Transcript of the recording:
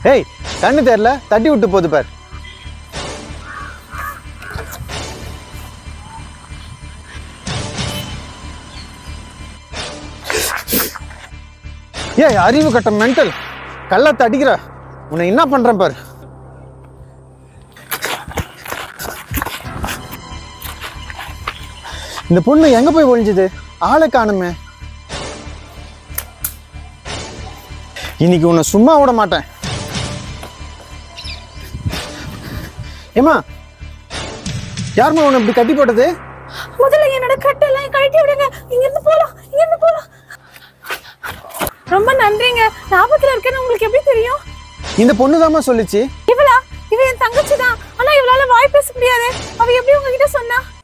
ஏய் கண்ணு தெரியல தட்டி விட்டு போகுது பார் ஏய் அறிவு கட்ட மென்டல் கள்ளத்தை அடிக்கிற உன்னை என்ன பண்றேன் பாரு இந்த பொண்ணு எங்க போய் ஒழிஞ்சுது ஆளை காணுமே இன்னைக்கு உன்னை சும்மா விட மாட்டேன் ஏமா யாரும்மா உன்னை இப்படி கட்டி போட்டது முதல்ல என்னோட கட்டெல்லாம் கழட்டி விடுங்க இங்க இருந்து போலாம் இங்க இருந்து போலாம் ரொம்ப நன்றிங்க லாபத்துல இருக்கேன்னு உங்களுக்கு எப்படி தெரியும் இந்த பொண்ணு சொல்லுச்சு இவளா இவ என் தங்கச்சி தான் ஆனா இவளால வாய் பேச முடியாது அவ எப்படி உங்ககிட்ட சொன்னா